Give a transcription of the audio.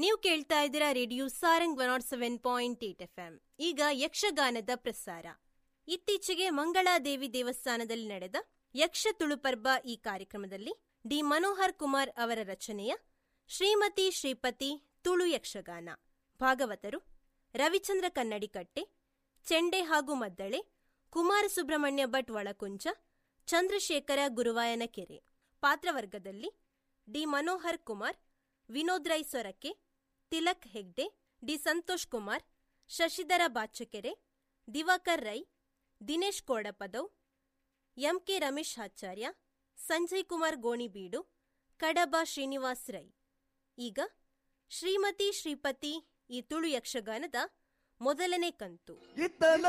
ನೀವು ಕೇಳ್ತಾ ಇದ್ದೀರಾ radio Sarang one nought seven point eight F M ಈಗ ಯಕ್ಷಗಾನದ ಪ್ರಸಾರ ಇತ್ತೀಚೆಗೆ ಮಂಗಳಾದೇವಿ ದೇವಸ್ಥಾನದಲ್ಲಿ ನಡೆದ ಯಕ್ಷ ತುಳುಪರ್ಬ ಈ ಕಾರ್ಯಕ್ರಮದಲ್ಲಿ ಡಿ ಮನೋಹರ್ ಕುಮಾರ್ ಅವರ ರಚನೆಯ ಶ್ರೀಮತಿ ಶ್ರೀಪತಿ ತುಳು ಯಕ್ಷಗಾನ ಭಾಗವತರು ರವಿಚಂದ್ರ ಕನ್ನಡಿಕಟ್ಟೆ ಚೆಂಡೆ ಹಾಗೂ ಮದ್ದಳೆ ಕುಮಾರ ಸುಬ್ರಹ್ಮಣ್ಯ ಭಟ್ ಒಳಕುಂಚ ಚಂದ್ರಶೇಖರ ಗುರುವಾಯನ ಕೆರೆ ಪಾತ್ರವರ್ಗದಲ್ಲಿ D Manohar Kumar Vinod Rai Sorake Tilak Hegde D Santosh Kumar Shashidhara Bachakere Divakar Rai Dinesh Kodapadav MK Ramesh Acharya Sanjay Kumar Gonibeedu Kadaba Srinivas Rai ಈಗ ಶ್ರೀಮತಿ ಶ್ರೀಪತಿ ಈ ತುಳು ಯಕ್ಷಗಾನದ ಮೊದಲನೇ ಕಂತು ಇತ್ತಲ